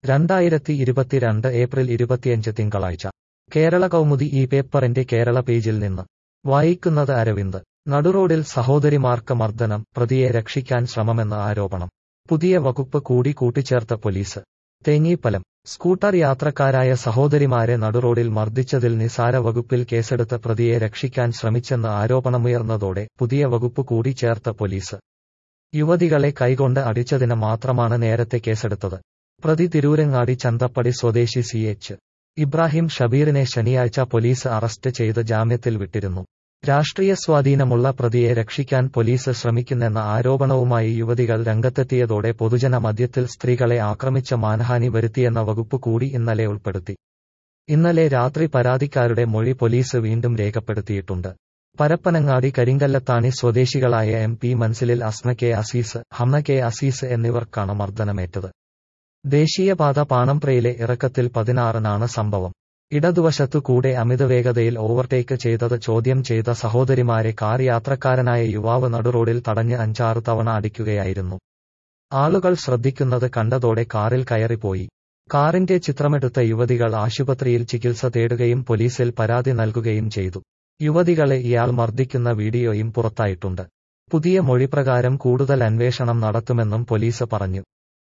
രണ്ടായിരത്തി ഇരുപത്തിരണ്ട് ഏപ്രിൽ ഇരുപത്തിയഞ്ച് തിങ്കളാഴ്ച കേരള കൗമുദി ഈ പേപ്പറിന്റെ കേരള പേജിൽ നിന്ന് വായിക്കുന്നത് അരവിന്ദ് നടുറോഡിൽ സഹോദരിമാർക്ക് മർദ്ദനം പ്രതിയെ രക്ഷിക്കാൻ ശ്രമമെന്ന് ആരോപണം പുതിയ വകുപ്പ് കൂടി കൂട്ടിച്ചേർത്ത പോലീസ് തേഞ്ഞീപ്പലം സ്കൂട്ടർ യാത്രക്കാരായ സഹോദരിമാരെ നടുറോഡിൽ മർദ്ദിച്ചതിൽ നിസാര വകുപ്പിൽ കേസെടുത്ത് പ്രതിയെ രക്ഷിക്കാൻ ശ്രമിച്ചെന്ന് ആരോപണമുയർന്നതോടെ പുതിയ വകുപ്പ് കൂടി ചേർത്ത പോലീസ് യുവതികളെ കൈകൊണ്ട് അടിച്ചതിന് മാത്രമാണ് നേരത്തെ കേസെടുത്തത് പ്രതി തിരൂരങ്ങാടി ചന്തപ്പടി സ്വദേശി സി എച്ച് ഇബ്രാഹിം ഷബീറിനെ ശനിയാഴ്ച പോലീസ് അറസ്റ്റ് ചെയ്ത് ജാമ്യത്തിൽ വിട്ടിരുന്നു രാഷ്ട്രീയ സ്വാധീനമുള്ള പ്രതിയെ രക്ഷിക്കാൻ പോലീസ് ശ്രമിക്കുന്നെന്ന ആരോപണവുമായി യുവതികൾ രംഗത്തെത്തിയതോടെ പൊതുജന മധ്യത്തിൽ സ്ത്രീകളെ ആക്രമിച്ച മാനഹാനി വരുത്തിയെന്ന വകുപ്പ് കൂടി ഇന്നലെ ഉൾപ്പെടുത്തി ഇന്നലെ രാത്രി പരാതിക്കാരുടെ മൊഴി പോലീസ് വീണ്ടും രേഖപ്പെടുത്തിയിട്ടുണ്ട് പരപ്പനങ്ങാടി കരിങ്കല്ലത്താണി സ്വദേശികളായ എം പി മൻസിലിൽ അസ്മ കെ അസീസ് ഹമ്മ കെ അസീസ് എന്നിവർക്കാണ് മർദ്ദനമേറ്റത് ദേശീയപാത പാണംപ്രയിലെ ഇറക്കത്തിൽ പതിനാറിനാണ് സംഭവം ഇടതുവശത്തു കൂടെ അമിതവേഗതയിൽ ഓവർടേക്ക് ചെയ്തത് ചോദ്യം ചെയ്ത സഹോദരിമാരെ കാർ യാത്രക്കാരനായ യുവാവ് നടുറോഡിൽ തടഞ്ഞ് അഞ്ചാറ് തവണ അടിക്കുകയായിരുന്നു ആളുകൾ ശ്രദ്ധിക്കുന്നത് കണ്ടതോടെ കാറിൽ കയറിപ്പോയി കാറിന്റെ ചിത്രമെടുത്ത യുവതികൾ ആശുപത്രിയിൽ ചികിത്സ തേടുകയും പോലീസിൽ പരാതി നൽകുകയും ചെയ്തു യുവതികളെ ഇയാൾ മർദ്ദിക്കുന്ന വീഡിയോയും പുറത്തായിട്ടുണ്ട് പുതിയ മൊഴിപ്രകാരം കൂടുതൽ അന്വേഷണം നടത്തുമെന്നും പോലീസ് പറഞ്ഞു